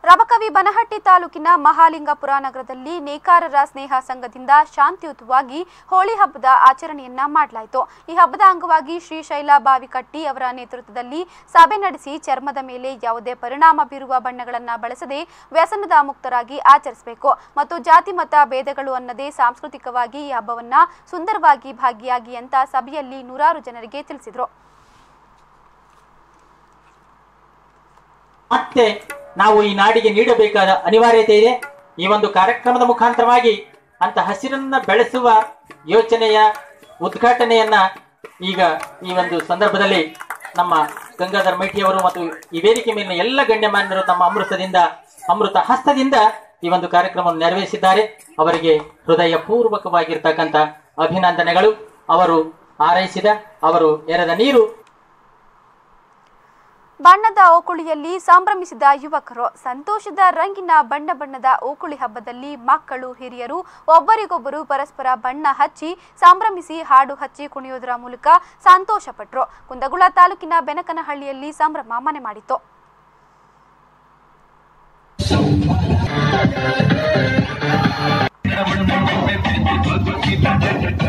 ರಬಕವಿ ಬನಹಟ್ಟಿ ತಾಲೂಕಿನ ಮಹಾಲಿಂಗಪುರ ನಗರದಲ್ಲಿ ನೇಕಾರರ ಸ್ನೇಹ ಸಂಘದಿಂದ ಶಾಂತಿಯುತವಾಗಿ ಹೋಳಿ ಹಬ್ಬದ ಆಚರಣೆಯನ್ನ ಮಾಡಲಾಯಿತು ಈ ಹಬ್ಬದ ಅಂಗವಾಗಿ ಶ್ರೀಶೈಲ ಬಾವಿಕಟ್ಟಿ ಅವರ ನೇತೃತ್ವದಲ್ಲಿ ಸಭೆ ನಡೆಸಿ ಚರ್ಮದ ಮೇಲೆ ಯಾವುದೇ ಪರಿಣಾಮ ಬೀರುವ ಬಣ್ಣಗಳನ್ನ ಬಳಸದೆ ವ್ಯಸನದ ಮುಕ್ತರಾಗಿ ಆಚರಿಸಬೇಕು ಮತ್ತು ಜಾತಿ ಮತ ಭೇದಗಳು ಅನ್ನದೇ ಸಾಂಸ್ಕೃತಿಕವಾಗಿ ಈ ಹಬ್ಬವನ್ನ ಸುಂದರವಾಗಿ ಭಾಗಿಯಾಗಿ ಅಂತ ಸಭೆಯಲ್ಲಿ ನೂರಾರು ಜನರಿಗೆ ತಿಳಿಸಿದರು ಮತ್ತೆ ನಾವು ಈ ನಾಡಿಗೆ ನೀಡಬೇಕಾದ ಅನಿವಾರ್ಯತೆ ಇದೆ ಈ ಒಂದು ಕಾರ್ಯಕ್ರಮದ ಮುಖಾಂತರವಾಗಿ ಅಂತ ಹಸಿರನ್ನ ಬೆಳೆಸುವ ಯೋಚನೆಯ ಉದ್ಘಾಟನೆಯನ್ನ ಈಗ ಈ ಒಂದು ಸಂದರ್ಭದಲ್ಲಿ ನಮ್ಮ ಗಂಗಾಧರ್ ಮೈಟಿಯವರು ಮತ್ತು ಈ ವೇದಿಕೆ ಮೇಲಿನ ಎಲ್ಲ ಗಣ್ಯಮಾನ್ಯರು ತಮ್ಮ ಅಮೃತದಿಂದ ಅಮೃತ ಹಸ್ತದಿಂದ ಈ ಒಂದು ಕಾರ್ಯಕ್ರಮವನ್ನು ನೆರವೇರಿಸಿದ್ದಾರೆ ಅವರಿಗೆ ಹೃದಯ ಪೂರ್ವಕವಾಗಿರ್ತಕ್ಕಂಥ ಅಭಿನಂದನೆಗಳು ಅವರು ಆರೈಸಿದ ಅವರು ಎರೆದ ನೀರು ಬಣ್ಣದ ಓಕುಳಿಯಲ್ಲಿ ಸಂಭ್ರಮಿಸಿದ ಯುವಕರು ಸಂತೋಷದ ರಂಗಿನ ಬಣ್ಣ ಬಣ್ಣದ ಓಕುಳಿ ಹಬ್ಬದಲ್ಲಿ ಮಕ್ಕಳು ಹಿರಿಯರು ಒಬ್ಬರಿಗೊಬ್ಬರು ಪರಸ್ಪರ ಬಣ್ಣ ಹಚ್ಚಿ ಸಂಭ್ರಮಿಸಿ ಹಾಡು ಹಚ್ಚಿ ಕುಣಿಯೋದರ ಮೂಲಕ ಸಂತೋಷಪಟ್ಟರು ಕುಂದಗುಳ ತಾಲೂಕಿನ ಬೆನಕನಹಳ್ಳಿಯಲ್ಲಿ ಸಂಭ್ರಮ ಮನೆ ಮಾಡಿತು Thank you.